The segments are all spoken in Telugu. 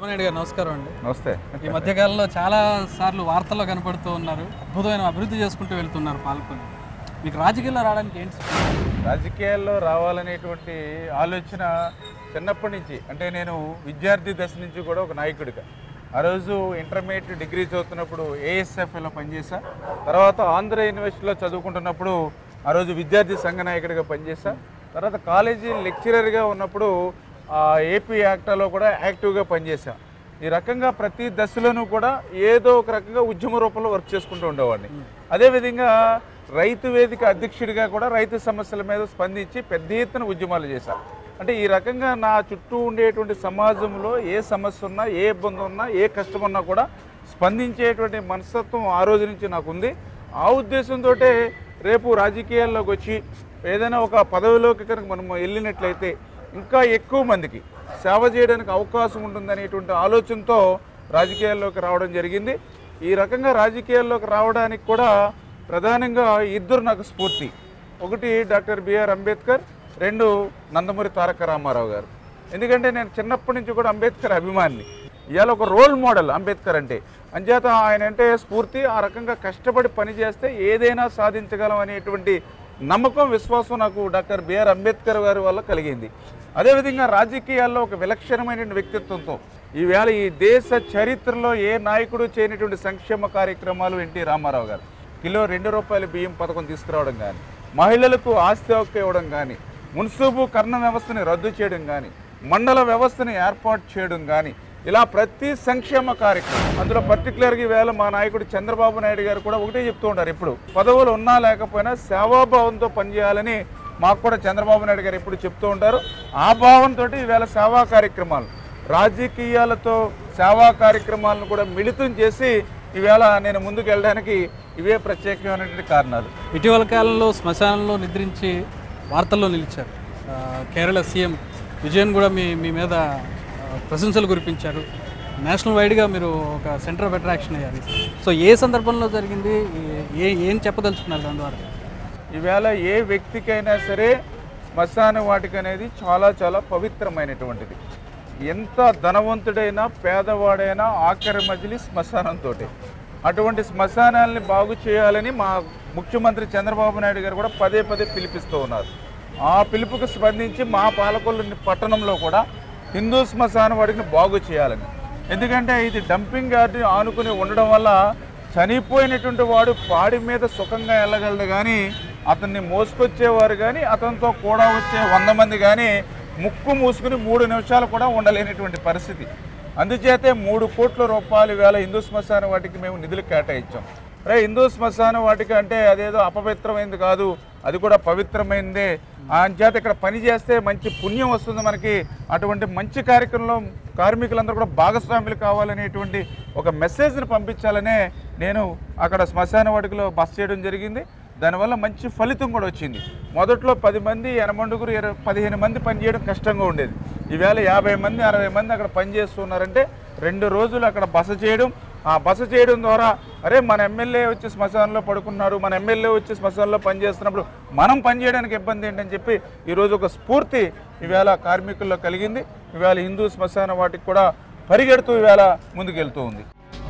రామనాయుడు గారు నమస్కారం అండి నమస్తే ఈ మధ్యకాలంలో చాలా సార్లు వార్తల్లో కనపడుతూ ఉన్నారు అద్భుతమైన అభివృద్ధి చేసుకుంటూ వెళ్తున్నారు పాల్గొని మీకు రాజకీయాల్లో రావడానికి ఏంటి రాజకీయాల్లో రావాలనేటువంటి ఆలోచన చిన్నప్పటి నుంచి అంటే నేను విద్యార్థి దశ నుంచి కూడా ఒక నాయకుడిగా ఆ రోజు ఇంటర్మీడియట్ డిగ్రీ చదువుతున్నప్పుడు ఏఎస్ఎఫ్లో పనిచేశా తర్వాత ఆంధ్ర యూనివర్సిటీలో చదువుకుంటున్నప్పుడు ఆ రోజు విద్యార్థి సంఘ నాయకుడిగా పనిచేశా తర్వాత కాలేజీ లెక్చరర్గా ఉన్నప్పుడు ఆ ఏపీ యాక్టాలో కూడా యాక్టివ్గా పనిచేశా ఈ రకంగా ప్రతి దశలోనూ కూడా ఏదో ఒక రకంగా ఉద్యమ రూపంలో వర్క్ చేసుకుంటూ ఉండేవాడిని అదేవిధంగా రైతు వేదిక అధ్యక్షుడిగా కూడా రైతు సమస్యల మీద స్పందించి పెద్ద ఎత్తున ఉద్యమాలు చేశాను అంటే ఈ రకంగా నా చుట్టూ ఉండేటువంటి సమాజంలో ఏ సమస్య ఉన్నా ఏ ఇబ్బంది ఉన్నా ఏ కష్టం ఉన్నా కూడా స్పందించేటువంటి మనస్తత్వం ఆ రోజు నుంచి నాకు ఉంది ఆ ఉద్దేశంతో రేపు రాజకీయాల్లోకి వచ్చి ఏదైనా ఒక పదవిలోకి కనుక మనం వెళ్ళినట్లయితే ఇంకా ఎక్కువ మందికి సేవ చేయడానికి అవకాశం ఉంటుందనేటువంటి ఆలోచనతో రాజకీయాల్లోకి రావడం జరిగింది ఈ రకంగా రాజకీయాల్లోకి రావడానికి కూడా ప్రధానంగా ఇద్దరు నాకు స్ఫూర్తి ఒకటి డాక్టర్ బిఆర్ అంబేద్కర్ రెండు నందమూరి తారక రామారావు గారు ఎందుకంటే నేను చిన్నప్పటి నుంచి కూడా అంబేద్కర్ అభిమాని ఇవాళ ఒక రోల్ మోడల్ అంబేద్కర్ అంటే అంచేత ఆయన అంటే స్ఫూర్తి ఆ రకంగా కష్టపడి పనిచేస్తే ఏదైనా సాధించగలం అనేటువంటి నమ్మకం విశ్వాసం నాకు డాక్టర్ బిఆర్ అంబేద్కర్ గారి వల్ల కలిగింది అదేవిధంగా రాజకీయాల్లో ఒక విలక్షణమైన వ్యక్తిత్వంతో ఈవేళ ఈ దేశ చరిత్రలో ఏ నాయకుడు చేయనటువంటి సంక్షేమ కార్యక్రమాలు ఎన్టీ రామారావు గారు కిలో రెండు రూపాయల బియ్యం పథకం తీసుకురావడం కానీ మహిళలకు ఆస్తి హక్కు ఇవ్వడం కానీ మున్సిపు కర్ణ వ్యవస్థని రద్దు చేయడం కానీ మండల వ్యవస్థని ఏర్పాటు చేయడం కానీ ఇలా ప్రతి సంక్షేమ కార్యక్రమం అందులో పర్టికులర్గా ఈవేళ మా నాయకుడు చంద్రబాబు నాయుడు గారు కూడా ఒకటే చెప్తూ ఉంటారు ఇప్పుడు పదవులు ఉన్నా లేకపోయినా సేవాభావంతో పనిచేయాలని మాకు కూడా చంద్రబాబు నాయుడు గారు ఎప్పుడు చెప్తూ ఉంటారు ఆ భావంతో ఈవేళ సేవా కార్యక్రమాలు రాజకీయాలతో సేవా కార్యక్రమాలను కూడా మిళితం చేసి ఈవేళ నేను ముందుకు వెళ్ళడానికి ఇవే ప్రత్యేకమైనటువంటి కారణాలు ఇటీవల కాలంలో శ్మశానంలో నిద్రించి వార్తల్లో నిలిచారు ఆ, కేరళ సీఎం విజయన్ కూడా మీ మీ మీద ఆ, ప్రశంసలు కురిపించారు నేషనల్ వైడ్గా మీరు ఒక సెంటర్ ఆఫ్ అట్రాక్షన్ అయ్యారు సో ఏ సందర్భంలో జరిగింది ఏ ఏం చెప్పదలుచుకున్నారు దాని ద్వారా ఈవేళ ఏ వ్యక్తికైనా సరే శ్మశాన వాటిక అనేది చాలా చాలా పవిత్రమైనటువంటిది ఎంత ధనవంతుడైనా పేదవాడైనా ఆఖరి మజిలి శ్మశానంతో అటువంటి శ్మశానాల్ని బాగు చేయాలని మా ముఖ్యమంత్రి చంద్రబాబు నాయుడు గారు కూడా పదే పదే పిలిపిస్తూ ఉన్నారు ఆ పిలుపుకు స్పందించి మా పాలకొల్లు పట్టణంలో కూడా హిందూ శ్మశాన వాటిని బాగు చేయాలని ఎందుకంటే ఇది డంపింగ్ యార్డ్ ఆనుకుని ఉండడం వల్ల చనిపోయినటువంటి వాడు పాడి మీద సుఖంగా వెళ్ళగలడు కానీ అతన్ని మోసుకొచ్చేవారు కానీ అతనితో కూడా వచ్చే వంద మంది కానీ ముక్కు మూసుకుని మూడు నిమిషాలు కూడా ఉండలేనటువంటి పరిస్థితి అందుచేతే మూడు కోట్ల రూపాయలు వేల హిందూ శ్మశాన వాటికి మేము నిధులు కేటాయించాం రే హిందూ శ్మశాన వాటిక అంటే అదేదో అపవిత్రమైంది కాదు అది కూడా పవిత్రమైందే అంచేత ఇక్కడ పని చేస్తే మంచి పుణ్యం వస్తుంది మనకి అటువంటి మంచి కార్యక్రమంలో కార్మికులందరూ కూడా భాగస్వాములు కావాలనేటువంటి ఒక మెసేజ్ని పంపించాలనే నేను అక్కడ శ్మశాన వాటికలో బస్ చేయడం జరిగింది దానివల్ల మంచి ఫలితం కూడా వచ్చింది మొదట్లో పది మంది ఎనమండుగురు ఇరవై పదిహేను మంది పనిచేయడం కష్టంగా ఉండేది ఈవేళ యాభై మంది అరవై మంది అక్కడ పనిచేస్తున్నారంటే రెండు రోజులు అక్కడ బస చేయడం ఆ బస చేయడం ద్వారా అరే మన ఎమ్మెల్యే వచ్చి శ్మశానంలో పడుకున్నారు మన ఎమ్మెల్యే వచ్చి శ్మశానంలో పనిచేస్తున్నప్పుడు మనం పనిచేయడానికి ఇబ్బంది ఏంటని చెప్పి ఈరోజు ఒక స్ఫూర్తి ఈవేళ కార్మికుల్లో కలిగింది ఈవేళ హిందూ శ్మశాన వాటికి కూడా పరిగెడుతూ ఈవేళ ముందుకెళ్తూ ఉంది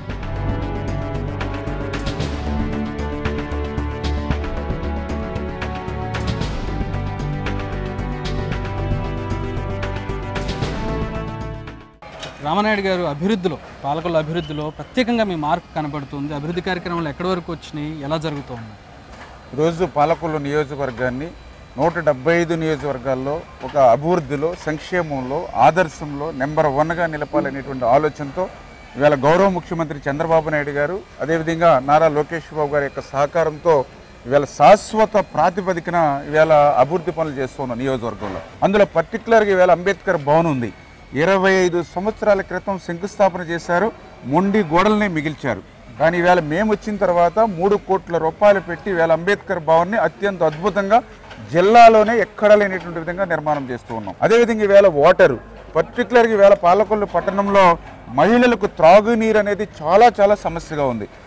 రామనాయుడు గారు అభివృద్ధిలో పాలకొల్లు అభివృద్ధిలో ప్రత్యేకంగా మీ మార్పు కనబడుతుంది అభివృద్ధి కార్యక్రమాలు ఎక్కడి వరకు వచ్చినాయి ఎలా జరుగుతుంది ఈరోజు పాలకొల్లు నియోజకవర్గాన్ని నూట డెబ్బై ఐదు నియోజకవర్గాల్లో ఒక అభివృద్ధిలో సంక్షేమంలో ఆదర్శంలో నెంబర్ వన్గా నిలపాలనేటువంటి ఆలోచనతో ఇవాళ గౌరవ ముఖ్యమంత్రి చంద్రబాబు నాయుడు గారు అదేవిధంగా నారా లోకేష్ బాబు గారి యొక్క సహకారంతో ఇవాళ శాశ్వత ప్రాతిపదికన ఇవాళ అభివృద్ధి పనులు చేస్తున్నాం నియోజకవర్గంలో అందులో పర్టికులర్గా ఇవాళ అంబేద్కర్ భవన్ ఉంది ఇరవై ఐదు సంవత్సరాల క్రితం శంకుస్థాపన చేశారు మొండి గోడల్ని మిగిల్చారు కానీ ఈవేళ మేము వచ్చిన తర్వాత మూడు కోట్ల రూపాయలు పెట్టి ఈవేళ అంబేద్కర్ భవన్ని అత్యంత అద్భుతంగా జిల్లాలోనే ఎక్కడ లేనటువంటి విధంగా నిర్మాణం చేస్తూ ఉన్నాం అదేవిధంగా ఈవేళ వాటరు పర్టికులర్గా ఈవేళ పాలకొల్లు పట్టణంలో మహిళలకు త్రాగునీరు అనేది చాలా చాలా సమస్యగా ఉంది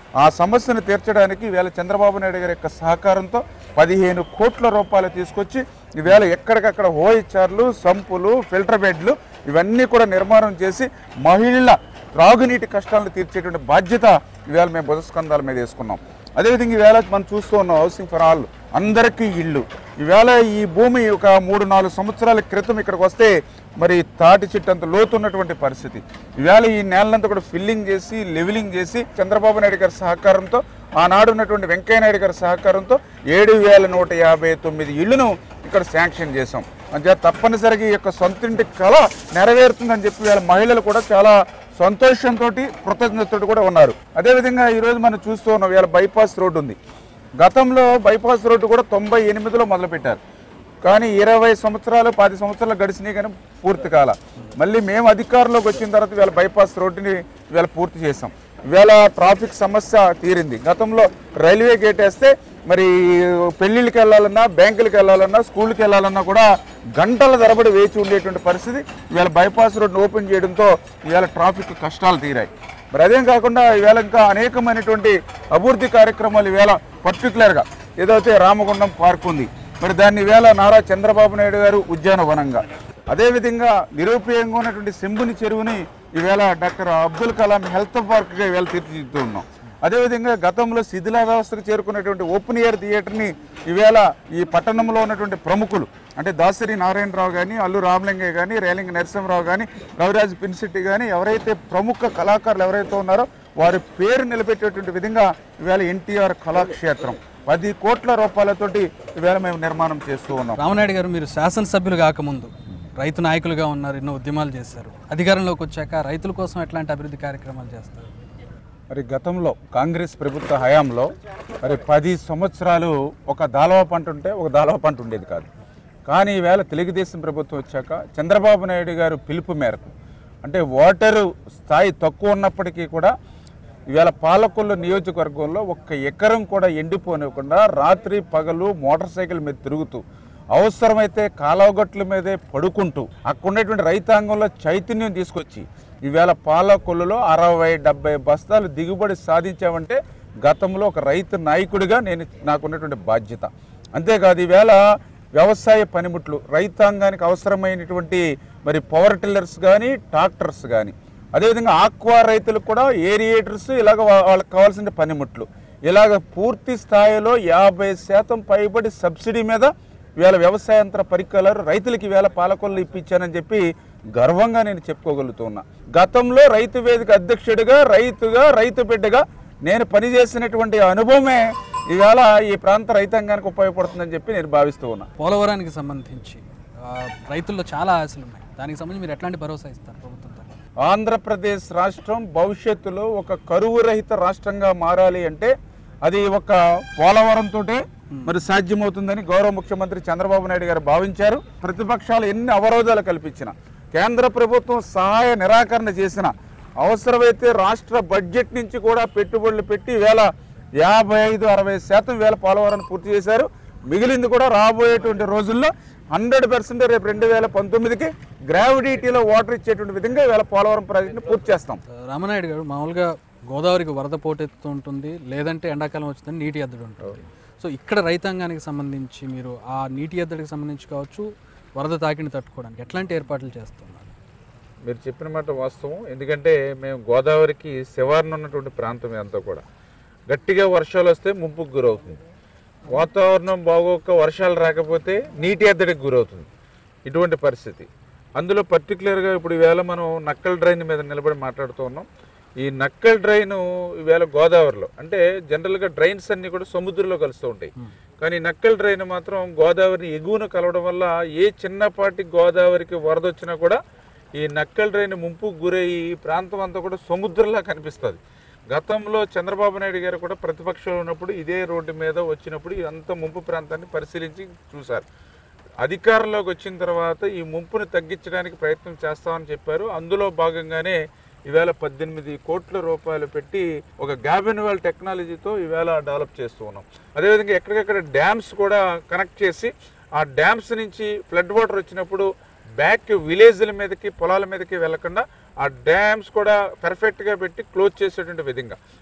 ఆ సమస్యను తీర్చడానికి ఈవేళ చంద్రబాబు నాయుడు గారి యొక్క సహకారంతో పదిహేను కోట్ల రూపాయలు తీసుకొచ్చి ఈవేళ ఎక్కడికక్కడ హోయిచ్చార్లు సంపులు ఫిల్టర్ బెడ్లు ఇవన్నీ కూడా నిర్మాణం చేసి మహిళల త్రాగునీటి కష్టాలను తీర్చేటువంటి బాధ్యత ఈవేళ మేము బుధస్కంధాల మీద వేసుకున్నాం అదేవిధంగా ఈవేళ మనం చూస్తూ ఉన్నాం హౌసింగ్ ఫర్ ఆల్ అందరికీ ఇళ్ళు ఈవేళ ఈ భూమి ఒక మూడు నాలుగు సంవత్సరాల క్రితం ఇక్కడికి వస్తే మరి తాటి చెట్టు అంత లోతు ఉన్నటువంటి పరిస్థితి ఈవేళ ఈ నేలనంతా కూడా ఫిల్లింగ్ చేసి లెవెలింగ్ చేసి చంద్రబాబు నాయుడు గారి సహకారంతో ఆనాడు ఉన్నటువంటి వెంకయ్య నాయుడు గారి సహకారంతో ఏడు వేల నూట యాభై తొమ్మిది ఇళ్లను ఇక్కడ శాంక్షన్ చేశాం అంటే తప్పనిసరిగా ఈ యొక్క సొంతింటి కళ నెరవేరుతుందని చెప్పి వీళ్ళ మహిళలు కూడా చాలా సంతోషంతో కృతజ్ఞతతో కూడా ఉన్నారు అదేవిధంగా ఈరోజు మనం చూస్తూ ఉన్నాం వీళ్ళ బైపాస్ రోడ్డు ఉంది గతంలో బైపాస్ రోడ్డు కూడా తొంభై ఎనిమిదిలో మొదలుపెట్టారు కానీ ఇరవై సంవత్సరాలు పది సంవత్సరాలు గడిచినాయి కానీ పూర్తి కాల మళ్ళీ మేము అధికారంలోకి వచ్చిన తర్వాత వీళ్ళ బైపాస్ రోడ్డుని వీళ్ళ పూర్తి చేసాం ఇవాళ ట్రాఫిక్ సమస్య తీరింది గతంలో రైల్వే గేట్ వేస్తే మరి పెళ్ళిళ్ళకి వెళ్ళాలన్నా బ్యాంకులకు వెళ్ళాలన్నా స్కూల్కి వెళ్ళాలన్నా కూడా గంటల తరబడి వేచి ఉండేటువంటి పరిస్థితి ఇవాళ బైపాస్ రోడ్డు ఓపెన్ చేయడంతో ఇవాళ ట్రాఫిక్ కష్టాలు తీరాయి మరి అదేం కాకుండా ఈవేళ ఇంకా అనేకమైనటువంటి అభివృద్ధి కార్యక్రమాలు ఈవేళ పర్టికులర్గా ఏదైతే రామగుండం పార్క్ ఉంది మరి దాన్ని ఈవేళ నారా చంద్రబాబు నాయుడు గారు ఉద్యానవనంగా అదేవిధంగా నిరుపయోగంగా ఉన్నటువంటి శంభుని చెరువుని ఈవేళ డాక్టర్ అబ్దుల్ కలాం హెల్త్ పార్క్గా ఈవేళ తీర్చిదిద్దుతూ ఉన్నాం అదేవిధంగా గతంలో శిథిలావస్థకు చేరుకున్నటువంటి ఓపెన్ ఎయిర్ థియేటర్ని ఈవేళ ఈ పట్టణంలో ఉన్నటువంటి ప్రముఖులు అంటే దాసరి నారాయణరావు కానీ అల్లు రామలింగయ్య కానీ రేలింగ నరసింహరావు కానీ రవిరాజ్ పిన్సిట్టి కానీ ఎవరైతే ప్రముఖ కళాకారులు ఎవరైతే ఉన్నారో వారి పేరు నిలబెట్టేటువంటి విధంగా ఈవేళ ఎన్టీఆర్ కళాక్షేత్రం పది కోట్ల రూపాయలతోటి ఈవేళ మేము నిర్మాణం చేస్తూ ఉన్నాం రామనాయుడు గారు మీరు శాసనసభ్యులు కాకముందు రైతు నాయకులుగా ఉన్నారు ఎన్నో ఉద్యమాలు చేశారు అధికారంలోకి వచ్చాక రైతుల కోసం ఎట్లాంటి అభివృద్ధి కార్యక్రమాలు చేస్తారు మరి గతంలో కాంగ్రెస్ ప్రభుత్వ హయాంలో మరి పది సంవత్సరాలు ఒక దాలవ పంట ఉంటే ఒక దాలవ పంట ఉండేది కాదు కానీ ఈవేళ తెలుగుదేశం ప్రభుత్వం వచ్చాక చంద్రబాబు నాయుడు గారు పిలుపు మేరకు అంటే ఓటరు స్థాయి తక్కువ ఉన్నప్పటికీ కూడా ఈవేళ పాలకొల్లు నియోజకవర్గంలో ఒక్క ఎకరం కూడా ఎండిపోనివ్వకుండా రాత్రి పగలు మోటార్ సైకిల్ మీద తిరుగుతూ అవసరమైతే కాలవగట్ల మీదే పడుకుంటూ అక్కడ ఉన్నటువంటి రైతాంగంలో చైతన్యం తీసుకొచ్చి ఈవేళ పాలకొల్లులో అరవై డెబ్బై బస్తాలు దిగుబడి సాధించామంటే గతంలో ఒక రైతు నాయకుడిగా నేను నాకున్నటువంటి బాధ్యత అంతేకాదు ఈవేళ వ్యవసాయ పనిముట్లు రైతాంగానికి అవసరమైనటువంటి మరి పవర్ టిల్లర్స్ కానీ ట్రాక్టర్స్ కానీ అదేవిధంగా ఆక్వా రైతులకు కూడా ఏరియేటర్స్ ఇలాగ వా- వాళ్ళకి కావాల్సిన పనిముట్లు ఇలాగ పూర్తి స్థాయిలో యాభై శాతం పైబడి సబ్సిడీ మీద ఇవాళ వ్యవసాయంత్ర పరికరాలు రైతులకి ఇవాళ పాలకొల్లు ఇప్పించానని చెప్పి గర్వంగా నేను చెప్పుకోగలుగుతున్నా గతంలో రైతు వేదిక అధ్యక్షుడిగా రైతుగా రైతు బిడ్డగా నేను పనిచేసినటువంటి అనుభవమే ఇవాళ ఈ ప్రాంత రైతాంగానికి ఉపయోగపడుతుందని చెప్పి నేను భావిస్తూ ఉన్నా పోలవరానికి సంబంధించి ఆ, రైతుల్లో చాలా ఆశలు ఉన్నాయి దానికి సంబంధించి మీరు ఎట్లాంటి భరోసా ఇస్తారు ప్రభుత్వం తరఫున? ఆంధ్రప్రదేశ్ రాష్ట్రం భవిష్యత్తులో ఒక కరువు రహిత రాష్ట్రంగా మారాలి అంటే అది ఒక పోలవరంతో మరి సాధ్యమవుతుందని గౌరవ ముఖ్యమంత్రి చంద్రబాబు నాయుడు గారు భావించారు ప్రతిపక్షాలు ఎన్ని అవరోధాలు కల్పించిన కేంద్ర ప్రభుత్వం సహాయ నిరాకరణ చేసిన అవసరమైతే రాష్ట్ర బడ్జెట్ నుంచి కూడా పెట్టుబడులు పెట్టి వేల యాభై ఐదు అరవై శాతం వేల పోలవరాన్ని పూర్తి చేశారు మిగిలింది కూడా రాబోయేటువంటి రోజుల్లో హండ్రెడ్ పర్సెంట్ రేపు రెండు వేల పంతొమ్మిదికి గ్రావిడిటీలో వాటర్ ఇచ్చేటువంటి విధంగా వేళ పోలవరం ప్రాజెక్టుని పూర్తి చేస్తాం రామనాయుడు గారు మామూలుగా గోదావరికి వరద పోటెత్తు ఉంటుంది లేదంటే ఎండాకాలం వచ్చిందని నీటి ఎద్దడి ఉంటుంది సో ఇక్కడ రైతాంగానికి సంబంధించి మీరు ఆ నీటి ఎద్దడికి సంబంధించి కావచ్చు వరద తాకిని తట్టుకోవడానికి ఎట్లాంటి ఏర్పాట్లు చేస్తున్నారు మీరు చెప్పిన మాట వాస్తవం ఎందుకంటే మేము గోదావరికి శివారున ఉన్నటువంటి ప్రాంతం అంతా కూడా గట్టిగా వర్షాలు వస్తే ముంపుకు గురవుతుంది వాతావరణం బాగోక వర్షాలు రాకపోతే నీటి ఎద్దడికి గురవుతుంది ఇటువంటి పరిస్థితి అందులో పర్టికులర్గా ఇప్పుడు ఈవేళ మనం నక్కల్ డ్రైన్ మీద నిలబడి మాట్లాడుతూ ఉన్నాం ఈ నక్కల్ డ్రైన్ ఈవేళ గోదావరిలో అంటే జనరల్గా డ్రైన్స్ అన్నీ కూడా సముద్రంలో కలుస్తూ ఉంటాయి కానీ నక్కల్ డ్రైన్ మాత్రం గోదావరిని ఎగువన కలవడం వల్ల ఏ చిన్నపాటి గోదావరికి వరద వచ్చినా కూడా ఈ నక్కల్ డ్రైన్ ముంపుకు గురయ్యి ఈ ప్రాంతం అంతా కూడా సముద్రంలా కనిపిస్తుంది గతంలో చంద్రబాబు నాయుడు గారు కూడా ప్రతిపక్షంలో ఉన్నప్పుడు ఇదే రోడ్డు మీద వచ్చినప్పుడు ఇదంతా ముంపు ప్రాంతాన్ని పరిశీలించి చూశారు అధికారంలోకి వచ్చిన తర్వాత ఈ ముంపును తగ్గించడానికి ప్రయత్నం చేస్తామని చెప్పారు అందులో భాగంగానే ఈవేళ పద్దెనిమిది కోట్ల రూపాయలు పెట్టి ఒక గ్యాబిన్ వెల్ టెక్నాలజీతో ఈవేళ డెవలప్ చేస్తూ ఉన్నాం అదేవిధంగా ఎక్కడికక్కడ డ్యామ్స్ కూడా కనెక్ట్ చేసి ఆ డ్యామ్స్ నుంచి ఫ్లడ్ వాటర్ వచ్చినప్పుడు బ్యాక్ విలేజ్ల మీదకి పొలాల మీదకి వెళ్లకుండా ఆ డ్యామ్స్ కూడా పర్ఫెక్ట్గా పెట్టి క్లోజ్ చేసేటువంటి విధంగా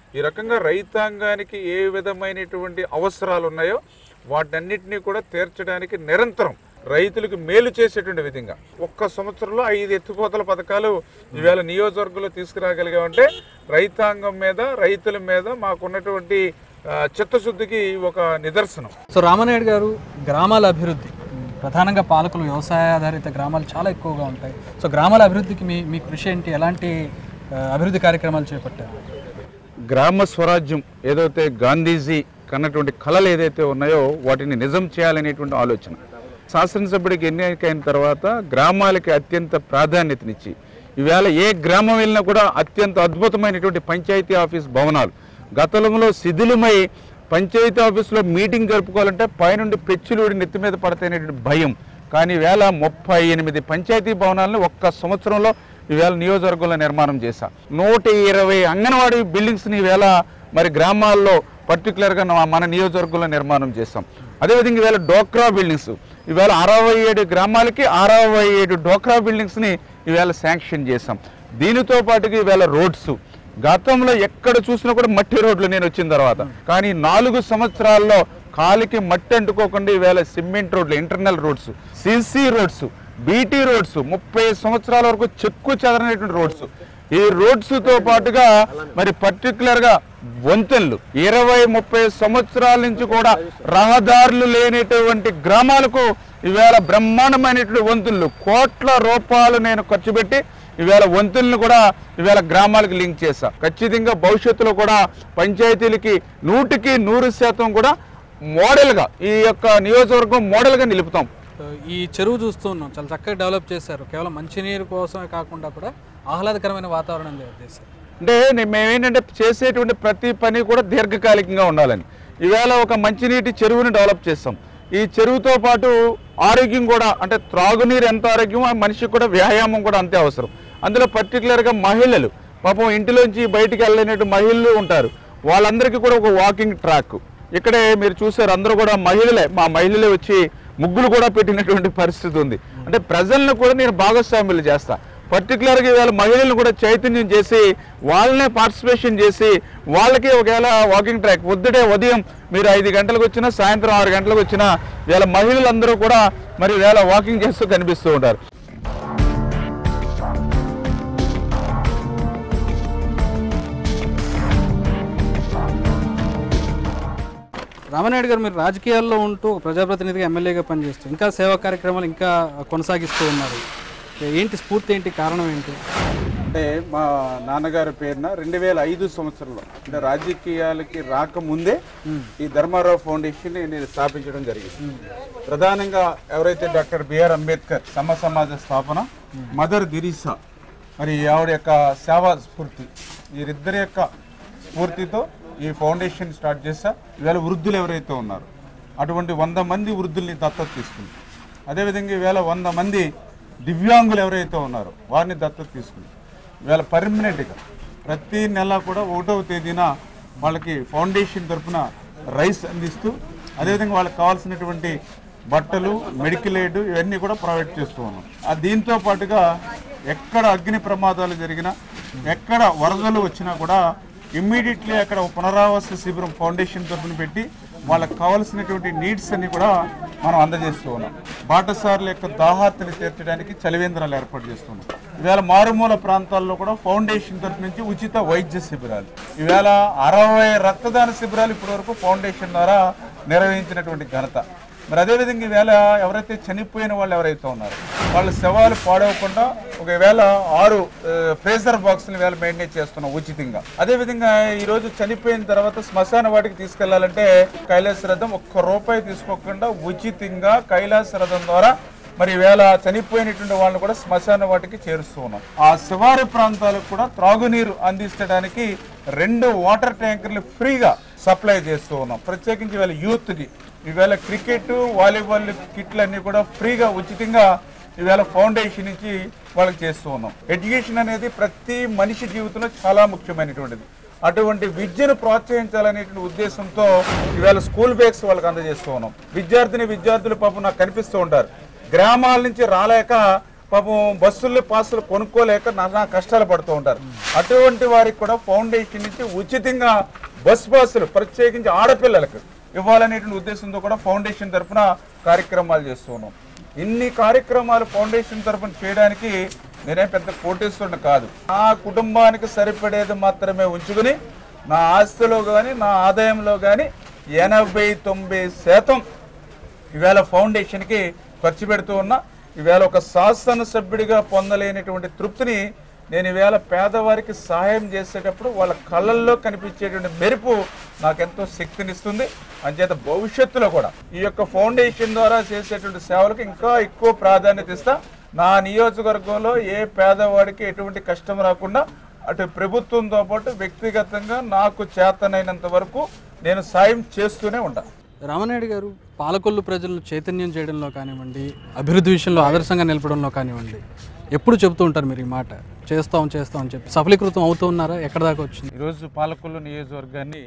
ఈ రకంగా రైతాంగానికి ఏ విధమైనటువంటి అవసరాలు ఉన్నాయో వాటన్నిటినీ కూడా తీర్చడానికి నిరంతరం రైతులకు మేలు చేసేటువంటి విధంగా ఒక్క సంవత్సరంలో ఐదు ఎత్తిపోతల పథకాలు ఈవేళ నియోజకవర్గంలో తీసుకురాగలిగామంటే రైతాంగం మీద రైతుల మీద మాకున్నటువంటి ఆ, చిత్తశుద్ధికి ఒక నిదర్శనం సో రామనాయుడు గారు గ్రామాల అభివృద్ధి ప్రధానంగా పాలకులు వ్యవసాయ ఆధారిత గ్రామాలు చాలా ఎక్కువగా ఉంటాయి సో గ్రామాల అభివృద్ధికి మీ మీ కృషి ఏంటి ఎలాంటి ఆ, అభివృద్ధి కార్యక్రమాలు చేపట్టారు గ్రామ స్వరాజ్యం ఏదైతే గాంధీజీ కన్నటువంటి కళలు ఏదైతే ఉన్నాయో వాటిని నిజం చేయాలనేటువంటి ఆలోచన శాసనసభ్యుడికి ఎన్నికైన తర్వాత గ్రామాలకి అత్యంత ప్రాధాన్యతనిచ్చి ఈవేళ ఏ గ్రామం వెళ్ళినా కూడా అత్యంత అద్భుతమైనటువంటి పంచాయతీ ఆఫీస్ భవనాలు గతంలో శిథిలమై పంచాయతీ ఆఫీసులో మీటింగ్ జరుపుకోవాలంటే పైనుండి పెచ్చులుడి నెత్తి మీద పడతాయనేటువంటి భయం కానీ ఈవేళ ముప్పై ఎనిమిది పంచాయతీ భవనాలను ఒక్క సంవత్సరంలో ఈవేళ నియోజకవర్గంలో నిర్మాణం చేశా నూట ఇరవై అంగన్వాడీ బిల్డింగ్స్ని ఈవేళ మరి గ్రామాల్లో పర్టికులర్గా మన నియోజకవర్గంలో నిర్మాణం చేస్తాం అదేవిధంగా ఈవేళ డోక్రా బిల్డింగ్స్ ఈవేళ అరవై ఏడు గ్రామాలకి అరవై ఏడు డోక్రా బిల్డింగ్స్ని ఈవేళ శాంక్షన్ చేశాం దీనితో పాటుగా ఈవేళ రోడ్స్ గతంలో ఎక్కడ చూసినా కూడా మట్టి రోడ్లు నేను వచ్చిన తర్వాత కానీ నాలుగు సంవత్సరాల్లో కాలికి మట్టి అంటుకోకుండా ఈవేళ సిమెంట్ రోడ్లు internal roads CC roads BT roads ముప్పై సంవత్సరాల వరకు చెక్కు చెదరనటువంటి రోడ్స్ ఈ రోడ్స్ తో పాటుగా మరి పర్టికులర్ గా వంతెనలు ఇరవై ముప్పై సంవత్సరాల నుంచి కూడా రహదారులు లేనటువంటి గ్రామాలకు ఈవేళ బ్రహ్మాండమైనటువంటి వంతులు కోట్ల రూపాయలు నేను ఖర్చు పెట్టి ఈవేళ వంతులను కూడా ఈవేళ గ్రామాలకు లింక్ చేశా ఖచ్చితంగా భవిష్యత్తులో కూడా పంచాయతీలకి నూటికి నూరు శాతం కూడా మోడల్గా ఈ యొక్క నియోజకవర్గం మోడల్గా నిలుపుతాం సో ఈ చెరువు చూస్తూ ఉన్నాం చాలా చక్కగా డెవలప్ చేశారు కేవలం మంచినీరు కోసమే కాకుండా కూడా ఆహ్లాదకరమైన వాతావరణం చేశారు అంటే నే- మేమేంటంటే చేసేటువంటి ప్రతి పని కూడా దీర్ఘకాలికంగా ఉండాలని ఈవేళ ఒక మంచినీటి చెరువుని డెవలప్ చేస్తాం ఈ చెరువుతో పాటు ఆరోగ్యం కూడా అంటే త్రాగునీరు ఎంత ఆరోగ్యం ఆ మనిషికి కూడా వ్యాయామం కూడా అంతే అవసరం అందులో పర్టికులర్గా మహిళలు పాపం ఇంటిలోంచి బయటికి వెళ్ళలేనట్టు మహిళలు ఉంటారు వాళ్ళందరికీ కూడా ఒక వాకింగ్ ట్రాక్ ఇక్కడే మీరు చూసారు అందరూ కూడా మహిళలే మా మహిళలే వచ్చి ముగ్గులు కూడా పెట్టినటువంటి పరిస్థితి ఉంది అంటే ప్రజలను కూడా నేను భాగస్వాములు చేస్తా పర్టికులర్గా ఇవాళ మహిళలను కూడా చైతన్యం చేసి వాళ్ళనే పార్టిసిపేషన్ చేసి వాళ్ళకి ఒకవేళ వాకింగ్ ట్రాక్ పొద్దుటే ఉదయం మీరు ఐదు గంటలకు వచ్చినా సాయంత్రం ఆరు గంటలకు వచ్చినా వీళ్ళ మహిళలందరూ కూడా మరి వేళ వాకింగ్ చేస్తూ కనిపిస్తూ ఉంటారు రామనాయుడు గారు మీరు రాజకీయాల్లో ఉంటూ ఒక ప్రజాప్రతినిధిగా ఎమ్మెల్యేగా పనిచేస్తూ ఇంకా సేవా కార్యక్రమాలు ఇంకా కొనసాగిస్తూ ఉన్నారు ఏంటి స్ఫూర్తి ఏంటి కారణం ఏంటి అంటే మా నాన్నగారి పేరున రెండు వేల ఐదు సంవత్సరంలో అంటే రాజకీయాలకి రాకముందే ఈ ధర్మారావు ఫౌండేషన్ నేను స్థాపించడం జరిగింది ప్రధానంగా ఎవరైతే డాక్టర్ బిఆర్ అంబేద్కర్ సమ సమాజ స్థాపన మదర్ దిరీసా మరి ఆవిడ యొక్క సేవా స్ఫూర్తి వీరిద్దరి యొక్క స్ఫూర్తితో ఈ ఫౌండేషన్ స్టార్ట్ చేస్తా ఈవేళ వృద్ధులు ఎవరైతే ఉన్నారో అటువంటి వంద మంది వృద్ధుల్ని దత్తత తీసుకుంది అదేవిధంగా ఈవేళ వంద మంది దివ్యాంగులు ఎవరైతే ఉన్నారో వారిని దత్తత తీసుకుంది ఈవేళ పర్మనెంట్గా ప్రతి నెల కూడా ఒకటవ తేదీన వాళ్ళకి ఫౌండేషన్ తరఫున రైస్ అందిస్తూ అదేవిధంగా వాళ్ళకి కావాల్సినటువంటి బట్టలు మెడికల్ ఎయిడ్ ఇవన్నీ కూడా ప్రొవైడ్ చేస్తూ ఉన్నాం ఆ దీంతో పాటుగా ఎక్కడ అగ్ని ప్రమాదాలు జరిగినా ఎక్కడ వరదలు వచ్చినా కూడా ఇమ్మీడియట్లీ అక్కడ ఒక పునరావాస శిబిరం ఫౌండేషన్ తరఫున పెట్టి వాళ్ళకి కావాల్సినటువంటి నీడ్స్ అన్ని కూడా మనం అందజేస్తూ ఉన్నాం బాటసారుల యొక్క దాహార్తిని తీర్చడానికి చలివేంద్రాలు ఏర్పాటు చేస్తున్నాం ఈవేళ మారుమూల ప్రాంతాల్లో కూడా ఫౌండేషన్ తరఫు నుంచి ఉచిత వైద్య శిబిరాలు ఈవేళ అరవై రక్తదాన శిబిరాలు ఇప్పటివరకు ఫౌండేషన్ ద్వారా నిర్వహించినటువంటి ఘనత మరి అదేవిధంగా ఈవేళ ఎవరైతే చనిపోయిన వాళ్ళు ఎవరైతే ఉన్నారో వాళ్ళ శవాలు పాడవకుండా ఒకవేళ ఆరు ఆ, ఫ్రేజర్ బాక్స్ని వేళ మెయింటైన్ చేస్తున్నాం ఉచితంగా అదేవిధంగా ఈరోజు చనిపోయిన తర్వాత శ్మశాన వాటికి తీసుకెళ్లాలంటే కైలాస రథం ఒక్క రూపాయి తీసుకోకుండా ఉచితంగా కైలాస రథం ద్వారా మరి ఈవేళ చనిపోయినటువంటి వాళ్ళని కూడా శ్మశాన వాటికి చేరుస్తూ ఉన్నాం ఆ శివారు ప్రాంతాలకు కూడా త్రాగునీరు అందించడానికి రెండు వాటర్ ట్యాంకర్లు ఫ్రీగా సప్లై చేస్తూ ఉన్నాం ప్రత్యేకించి వీళ్ళ యూత్కి ఈవేళ క్రికెట్ వాలీబాల్ కిట్లు అన్ని కూడా ఫ్రీగా ఉచితంగా ఈవేళ ఫౌండేషన్ నుంచి వాళ్ళకి చేస్తూ ఉన్నాం ఎడ్యుకేషన్ అనేది ప్రతి మనిషి జీవితంలో చాలా ముఖ్యమైనటువంటిది అటువంటి విద్యను ప్రోత్సహించాలనేటువంటి ఉద్దేశంతో ఈవేళ స్కూల్ బ్యాగ్స్ వాళ్ళకి అందజేస్తూ ఉన్నాం విద్యార్థిని విద్యార్థులు పాపం నాకు కనిపిస్తూ ఉంటారు గ్రామాల నుంచి రాలేక పాపం బస్సుల్లో పాసులు కొనుక్కోలేక నానా కష్టాలు పడుతూ ఉంటారు అటువంటి వారికి కూడా ఫౌండేషన్ నుంచి ఉచితంగా బస్ పాసులు ప్రత్యేకించి ఆడపిల్లలకు ఇవ్వాలనేటువంటి ఉద్దేశంతో కూడా ఫౌండేషన్ తరఫున కార్యక్రమాలు చేస్తూ ఉన్నాం ఇన్ని కార్యక్రమాలు ఫౌండేషన్ తరఫున చేయడానికి నేనేం పెద్ద కోటేశ్వరుని కాదు నా కుటుంబానికి సరిపడేది మాత్రమే ఉంచుకుని నా ఆస్తిలో కానీ నా ఆదాయంలో కానీ ఎనభై తొంభై శాతం ఈవేళ ఫౌండేషన్కి ఖర్చు పెడుతూ ఉన్నా ఈవేళ ఒక శాసనసభ్యుడిగా పొందలేనటువంటి తృప్తిని నేను ఈవేళ పేదవారికి సహాయం చేసేటప్పుడు వాళ్ళ కళ్ళల్లో కనిపించేటువంటి మెరుపు నాకెంతో శక్తినిస్తుంది అంచేత భవిష్యత్తులో కూడా ఈ యొక్క ఫౌండేషన్ ద్వారా చేసేటువంటి సేవలకు ఇంకా ఎక్కువ ప్రాధాన్యత ఇస్తా నా నియోజకవర్గంలో ఏ పేదవాడికి ఎటువంటి కష్టం రాకుండా అటు ప్రభుత్వంతో పాటు వ్యక్తిగతంగా నాకు చేతనైనంత వరకు నేను సాయం చేస్తూనే ఉంటాను రామనాయుడు గారు పాలకొల్లు ప్రజలను చైతన్యం చేయడంలో కానివ్వండి అభివృద్ధి విషయంలో ఆదర్శంగా నిలపడంలో కానివ్వండి ఎప్పుడు చెబుతూ ఉంటారు మీరు ఈ మాట చేస్తాం చేస్తాం అని చెప్పి సఫలీకృతం అవుతూ ఉన్నారా ఎక్కడ దాకా వచ్చింది ఈరోజు పాలకొల్లు నియోజకవర్గాన్ని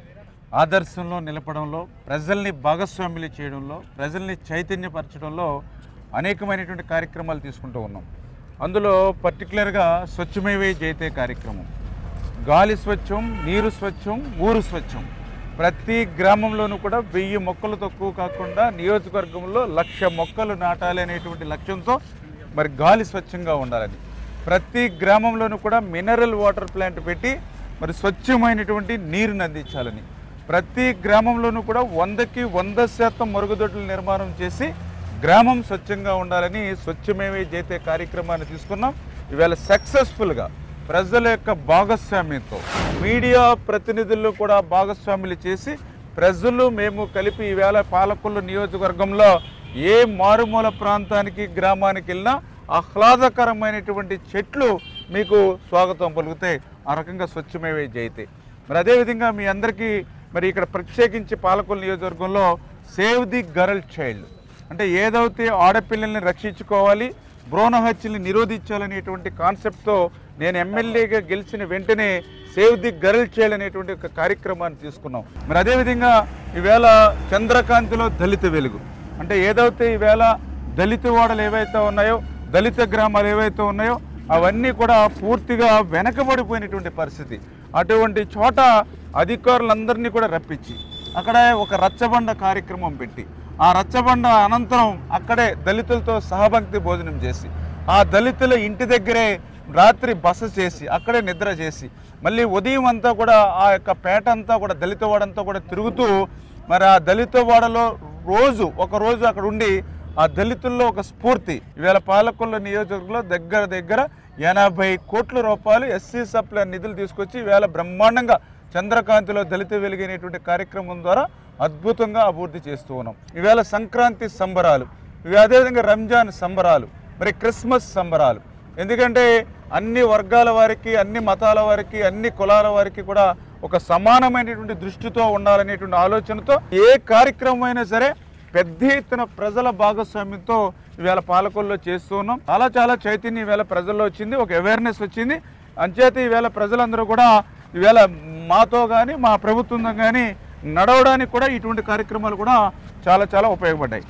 ఆదర్శంలో నిలపడంలో ప్రజల్ని భాగస్వాములు చేయడంలో ప్రజల్ని చైతన్యపరచడంలో అనేకమైనటువంటి కార్యక్రమాలు తీసుకుంటూ ఉన్నాం అందులో పర్టికులర్గా స్వచ్ఛమేవే జైతే కార్యక్రమం గాలి స్వచ్ఛం నీరు స్వచ్ఛం ఊరు స్వచ్ఛం ప్రతి గ్రామంలోనూ కూడా వెయ్యి మొక్కలు తక్కువ కాకుండా నియోజకవర్గంలో లక్ష మొక్కలు నాటాలి అనేటువంటి లక్ష్యంతో మరి గాలి స్వచ్ఛంగా ఉండాలని ప్రతి గ్రామంలోనూ కూడా మినరల్ వాటర్ ప్లాంట్ పెట్టి మరి స్వచ్ఛమైనటువంటి నీరుని అందించాలని ప్రతి గ్రామంలోనూ కూడా వందకి వంద శాతం మరుగుదొడ్ల నిర్మాణం చేసి గ్రామం స్వచ్ఛంగా ఉండాలని స్వచ్ఛమేవే జైతే కార్యక్రమాన్ని తీసుకున్నాం ఈవేళ సక్సెస్ఫుల్గా ప్రజల యొక్క భాగస్వామ్యంతో మీడియా ప్రతినిధులు కూడా భాగస్వాములు చేసి ప్రజలు మేము కలిపి ఈవేళ పాలకొల్లు నియోజకవర్గంలో ఏ మారుమూల ప్రాంతానికి గ్రామానికి వెళ్ళినా ఆహ్లాదకరమైనటువంటి చెట్లు మీకు స్వాగతం పలుకుతాయి ఆ రకంగా స్వచ్ఛమేవే జైతే మరి అదేవిధంగా మీ అందరికీ మరి ఇక్కడ ప్రత్యేకించి పాలకొల్లు నియోజకవర్గంలో సేవ్ ది గర్ల్ చైల్డ్ అంటే ఏదైతే ఆడపిల్లల్ని రక్షించుకోవాలి భ్రూణ హత్యల్ని నిరోధించాలనేటువంటి కాన్సెప్ట్తో నేను ఎమ్మెల్యేగా గెలిచిన వెంటనే సేవ్ ది గర్ల్ చైల్డ్ అనేటువంటి ఒక కార్యక్రమాన్ని తీసుకున్నాం మరి అదేవిధంగా ఈవేళ చంద్రకాంతిలో దళిత వెలుగు అంటే ఏదైతే ఈవేళ దళిత వాడలు ఏవైతే ఉన్నాయో దళిత గ్రామాలు ఏవైతే ఉన్నాయో అవన్నీ కూడా పూర్తిగా వెనకబడిపోయినటువంటి పరిస్థితి అటువంటి చోట అధికారులందరినీ కూడా రప్పించి అక్కడ ఒక రచ్చబండ కార్యక్రమం పెట్టి ఆ రచ్చబండ అనంతరం అక్కడే దళితులతో సహభక్తి భోజనం చేసి ఆ దళితుల ఇంటి దగ్గరే రాత్రి బస చేసి అక్కడే నిద్ర చేసి మళ్ళీ ఉదయం అంతా కూడా ఆ యొక్క పేట అంతా కూడా దళిత వాడంతా కూడా తిరుగుతూ మరి ఆ దళిత వాడలో రోజు ఒక రోజు అక్కడ ఉండి ఆ దళితుల్లో ఒక స్ఫూర్తి ఈవేళ పాలకొల్ల నియోజకవర్గంలో దగ్గర దగ్గర ఎనభై కోట్ల రూపాయలు ఎస్సీ సప్లై నిధులు తీసుకొచ్చి ఈవేళ బ్రహ్మాండంగా చంద్రకాంతిలో దళిత వెలిగినటువంటి కార్యక్రమం ద్వారా అద్భుతంగా అభివృద్ధి చేస్తూ ఉన్నాం ఈవేళ సంక్రాంతి సంబరాలు ఇవి అదేవిధంగా రంజాన్ సంబరాలు మరి క్రిస్మస్ సంబరాలు ఎందుకంటే అన్ని వర్గాల వారికి అన్ని మతాల వారికి అన్ని కులాల వారికి కూడా ఒక సమానమైనటువంటి దృష్టితో ఉండాలనేటువంటి ఆలోచనతో ఏ కార్యక్రమం అయినా సరే పెద్ద ఎత్తున ప్రజల భాగస్వామ్యంతో ఈవేళ పాలకొల్లో చేస్తూ ఉన్నాం చాలా చాలా చైతన్యం ఈవేళ ప్రజల్లో వచ్చింది ఒక అవేర్నెస్ వచ్చింది అంచేత ఈవేళ ప్రజలందరూ కూడా ఈవేళ మాతో కానీ మా ప్రభుత్వంతో కానీ నడవడానికి కూడా ఇటువంటి కార్యక్రమాలు కూడా చాలా చాలా ఉపయోగపడ్డాయి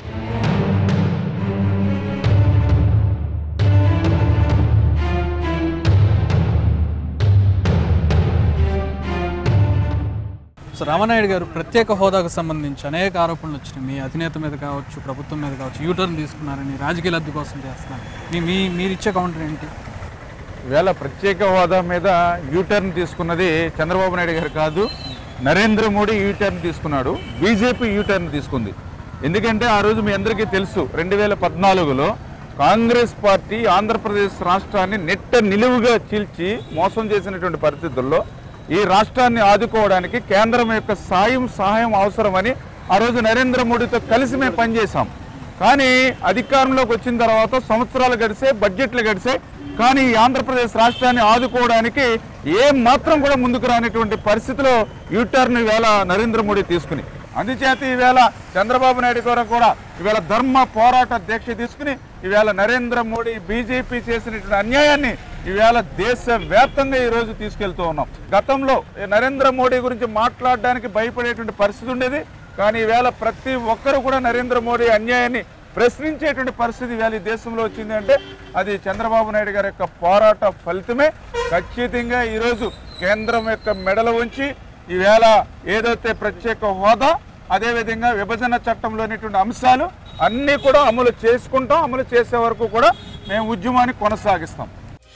సో రామనాయుడు గారు ప్రత్యేక హోదాకు సంబంధించి అనేక ఆరోపణలు వచ్చినాయి మీ అధినేత మీద కావచ్చు ప్రభుత్వం మీద కావచ్చు యూటర్న్ తీసుకున్నారని రాజకీయ లబ్ధి కోసం చేస్తున్నారు మీ మీ మీరు ఇచ్చే కౌంటర్ ఏంటి ఈవేళ ప్రత్యేక హోదా మీద యూటర్న్ తీసుకున్నది చంద్రబాబు నాయుడు గారు కాదు నరేంద్ర మోడీ యూటర్న్ తీసుకున్నాడు బీజేపీ యూటర్న్ తీసుకుంది ఎందుకంటే ఆ రోజు మీ అందరికీ తెలుసు రెండు వేల పద్నాలుగులో కాంగ్రెస్ పార్టీ ఆంధ్రప్రదేశ్ రాష్ట్రాన్ని నెట్ట నిలువుగా చీల్చి మోసం చేసినటువంటి పరిస్థితుల్లో ఈ రాష్ట్రాన్ని ఆదుకోవడానికి కేంద్రం యొక్క సాయం సహాయం అవసరమని ఆ రోజు నరేంద్ర మోడీతో కలిసి మేము పనిచేశాం కానీ అధికారంలోకి వచ్చిన తర్వాత సంవత్సరాలు గడిసే బడ్జెట్లు గడిసే కానీ ఈ ఆంధ్రప్రదేశ్ రాష్ట్రాన్ని ఆదుకోవడానికి ఏ మాత్రం కూడా ముందుకు రానటువంటి పరిస్థితిలో యూటర్న్ ఈవేళ నరేంద్ర మోడీ తీసుకుని అందుచేత ఈవేళ చంద్రబాబు నాయుడు గారు కూడా ఈవేళ ధర్మ పోరాట దీక్ష తీసుకుని ఈవేళ నరేంద్ర మోడీ బీజేపీ చేసినటువంటి అన్యాయాన్ని ఈవేళ దేశవ్యాప్తంగా ఈ రోజు తీసుకెళ్తూ ఉన్నాం గతంలో ఈ నరేంద్ర మోడీ గురించి మాట్లాడడానికి భయపడేటువంటి పరిస్థితి ఉండేది కానీ ఈవేళ ప్రతి ఒక్కరు కూడా నరేంద్ర మోడీ అన్యాయాన్ని ప్రశ్నించేటువంటి పరిస్థితి ఇవాళ ఈ దేశంలో వచ్చింది అంటే అది చంద్రబాబు నాయుడు గారి యొక్క పోరాట ఫలితమే ఖచ్చితంగా ఈరోజు కేంద్రం యొక్క మెడలు ఉంచి ఈవేళ ఏదైతే ప్రత్యేక హోదా అదేవిధంగా విభజన చట్టంలోనేటువంటి అంశాలు అన్నీ కూడా అమలు చేసుకుంటాం అమలు చేసే వరకు కూడా మేము ఉద్యమాన్ని కొనసాగిస్తాం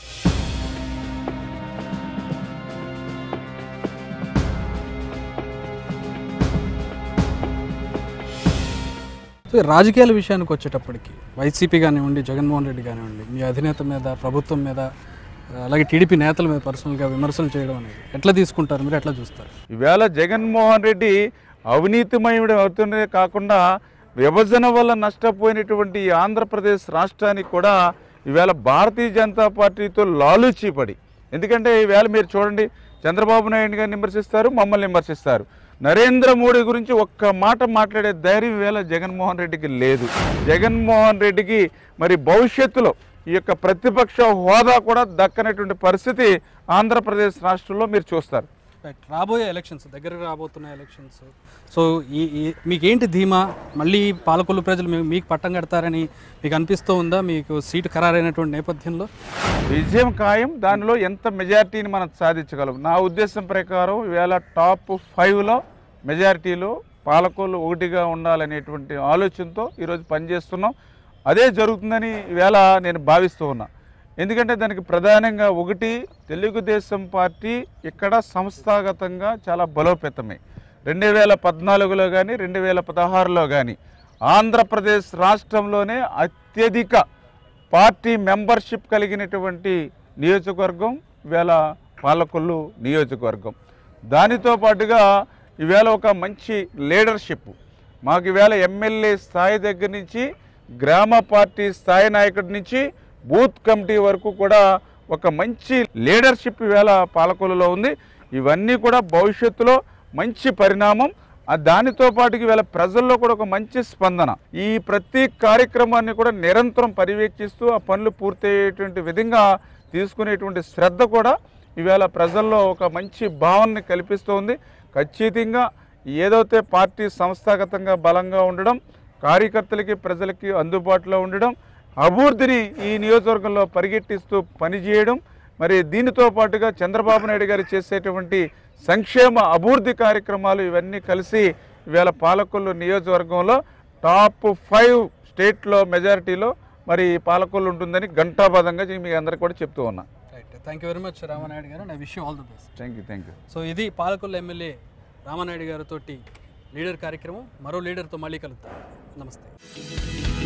సో ఈ రాజకీయాల విషయానికి వచ్చేటప్పటికి వైసీపీ కానివ్వండి జగన్మోహన్ రెడ్డి కానివ్వండి మీ అధినేత మీద ప్రభుత్వం మీద అలాగే టీడీపీ నేతల మీద పర్సనల్గా విమర్శలు చేయడం అనేది ఎట్లా తీసుకుంటారు మీరు ఎట్లా చూస్తారు ఈవేళ జగన్మోహన్ రెడ్డి అవినీతిమయుడు అవుతుండే కాకుండా విభజన వల్ల నష్టపోయినటువంటి ఈ ఆంధ్రప్రదేశ్ రాష్ట్రానికి కూడా ఈవేళ భారతీయ జనతా పార్టీతో లాలూచీపడి ఎందుకంటే ఈవేళ మీరు చూడండి చంద్రబాబు నాయుడు గారిని విమర్శిస్తారు మమ్మల్ని విమర్శిస్తారు నరేంద్ర మోడీ గురించి ఒక్క మాట మాట్లాడే ధైర్యం ఈవేళ జగన్మోహన్ రెడ్డికి లేదు జగన్మోహన్ రెడ్డికి మరి భవిష్యత్తులో ఈ యొక్క ప్రతిపక్ష హోదా కూడా దక్కనటువంటి పరిస్థితి ఆంధ్రప్రదేశ్ రాష్ట్రంలో మీరు చూస్తారు రైట్ రాబోయే ఎలక్షన్స్ దగ్గరకు రాబోతున్న ఎలక్షన్స్ సో ఈ ఈ- మీకేంటి ధీమా మళ్ళీ పాలకొల్లు ప్రజలు మీ- మీకు పట్టం కడతారని మీకు అనిపిస్తూ ఉందా మీకు సీటు ఖరారైనటువంటి నేపథ్యంలో విజయం ఖాయం దానిలో ఎంత మెజారిటీని మనం సాధించగలం నా ఉద్దేశం ప్రకారం ఈవేళ టాప్ ఫైవ్లో మెజారిటీలో పాలకోళ్ళు ఒకటిగా ఉండాలనేటువంటి ఆలోచనతో ఈరోజు పనిచేస్తున్నాం అదే జరుగుతుందని ఈవేళ నేను భావిస్తూ ఉన్నా ఎందుకంటే దానికి ప్రధానంగా ఒకటి తెలుగుదేశం పార్టీ ఇక్కడ సంస్థాగతంగా చాలా బలోపేతమే రెండు వేల పద్నాలుగులో కానీ రెండు వేల పదహారులో కానీ ఆంధ్రప్రదేశ్ రాష్ట్రంలోనే అత్యధిక పార్టీ మెంబర్షిప్ కలిగినటువంటి నియోజకవర్గం ఈవేళ పాలకొల్లు నియోజకవర్గం దానితో పాటుగా ఈవేళ ఒక మంచి లీడర్షిప్ మాకు ఈవేళ ఎమ్మెల్యే స్థాయి దగ్గర నుంచి గ్రామ పార్టీ స్థాయి నాయకుడి నుంచి బూత్ కమిటీ వరకు కూడా ఒక మంచి లీడర్షిప్ ఈవేళ పాలకొల్లులో ఉంది ఇవన్నీ కూడా భవిష్యత్తులో మంచి పరిణామం ఆ దానితో పాటుకి వీళ్ళ ప్రజల్లో కూడా ఒక మంచి స్పందన ఈ ప్రతి కార్యక్రమాన్ని కూడా నిరంతరం పర్యవేక్షిస్తూ ఆ పనులు పూర్తయ్యేటువంటి విధంగా తీసుకునేటువంటి శ్రద్ధ కూడా ఈవేళ ప్రజల్లో ఒక మంచి భావనని కల్పిస్తోంది ఖచ్చితంగా ఏదైతే పార్టీ సంస్థాగతంగా బలంగా ఉండడం కార్యకర్తలకి ప్రజలకి అందుబాటులో ఉండడం అభివృద్ధిని ఈ నియోజకవర్గంలో పరిగెట్టిస్తూ పనిచేయడం మరి దీనితో పాటుగా చంద్రబాబు నాయుడు గారు చేసేటువంటి సంక్షేమ అభివృద్ధి కార్యక్రమాలు ఇవన్నీ కలిసి ఇవాళ పాలకొల్లు నియోజకవర్గంలో టాప్ ఫైవ్ స్టేట్లో మెజారిటీలో మరి పాలకొల్లు ఉంటుందని ఘంటాబద్ధంగా మీ అందరికీ కూడా చెప్తూ ఉన్నా right thank you very much Ramanaidu గారు I wish you all the best thank you thank you so ఇది పాలకొల్లు ఎమ్మెల్యే రామానాయుడు గారితో లీడర్ కార్యక్రమం మరో లీడర్తో మళ్ళీ కలుద్దాం నమస్తే